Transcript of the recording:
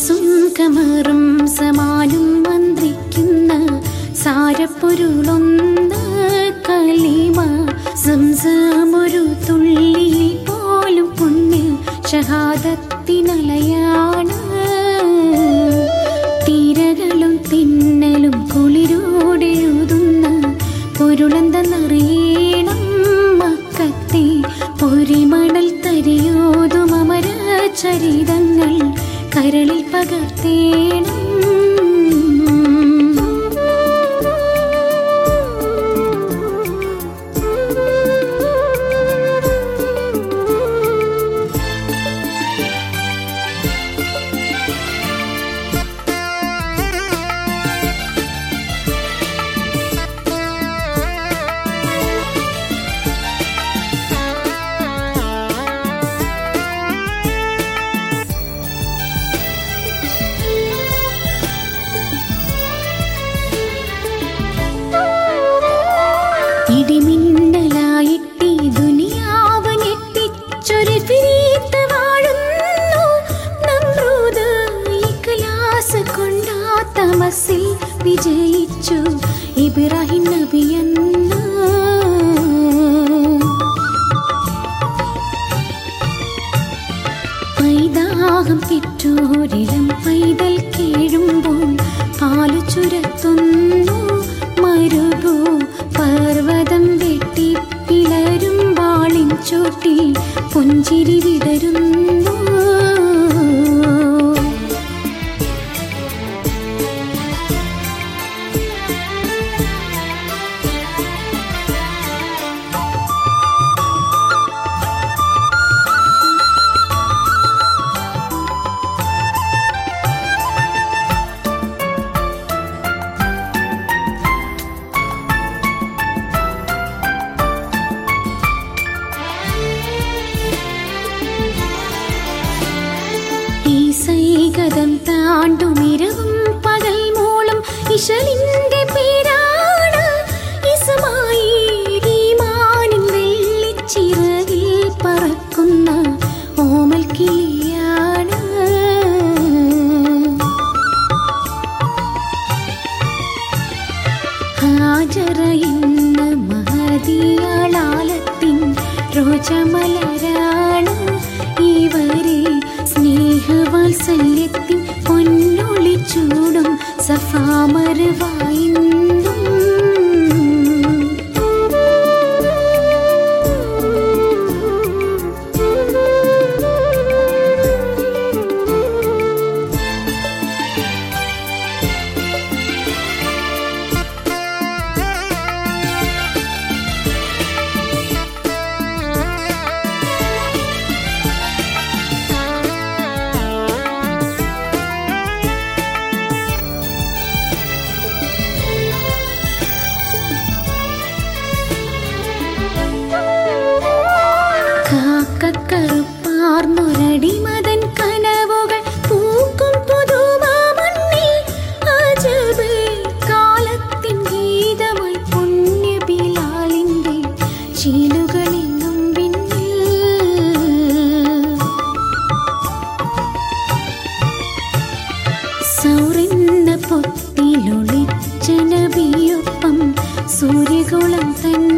ഷംസും കമറും സമാനും മന്ത്രിക്കുന്ന സാരപ്പൊരുളൊന്ന് കലിമ സംസമൊരു തുള്ളിയിൽ പോലും പുണ്യ ഷഹാദത്തിനലയാണ് തീരകളും തിന്നലും കുളിരോടെഴുതുന്ന പൊരുളെന്തെന്നറിയണം മക്കത്തെ പൊരിമണൽ തരിയോതും അമര ചരിതങ്ങൾ കരളിൽ പകർത്തേണം ഇടിമിന്നലായിട്ടി ദുനിയാവ് ഞെട്ടിച്ചൊരു ഫിരീത്ത് വാഴുന്നു നമ്രൂദ് ഇഖ്ലാസ് കൊണ്ടാ തമസിൽ വിജയിച്ചു ഇബ്രാഹിം നബിയെന്ന് പൈതാഹം പെറ്റോരിളം പൈതൽ കേഴുമ്പോൾ പാലു ചുരത്തുന്നു മരുഭൂ പർവ്വതം വെട്ടി പിളരും വാളിൻ ചോട്ടിൽ പുഞ്ചിരി വിടരുന്നു ഈ സൈകതം താണ്ടുമിരവും പകൽ മൂളം ഇശലിന്റെ പേരാണ് ഇസ്മായിൽ ഈമാനിൻ വെള്ളിച്ചിറകിൽ പറക്കുന്ന ഓമൽ കിളിയാണ് ഹാജറ എന്ന മഹതിയാളാലത്തിൻ രോജമലരാണ് ഇവരെ സ്നേഹവാത്സല്യത്തിൻ പൊന്നൊളി ചൂടും സഫാമരവായിന്നും കാക്കക്കറുപ്പാർന്നൊരടിമതൻ കനവുകൾ പൂക്കും പുതുമാമണ്ണിൽ അജബ് കാലത്തിൻ ഗീതമായി പുണ്യ ബിലാലിന്റെ ശീലുകളെങ്ങും പിന്നിൽ സൗറിന്ന പൊത്തിലൊളിച്ച നബിയൊപ്പം സൂര്യകുളം തന്നെ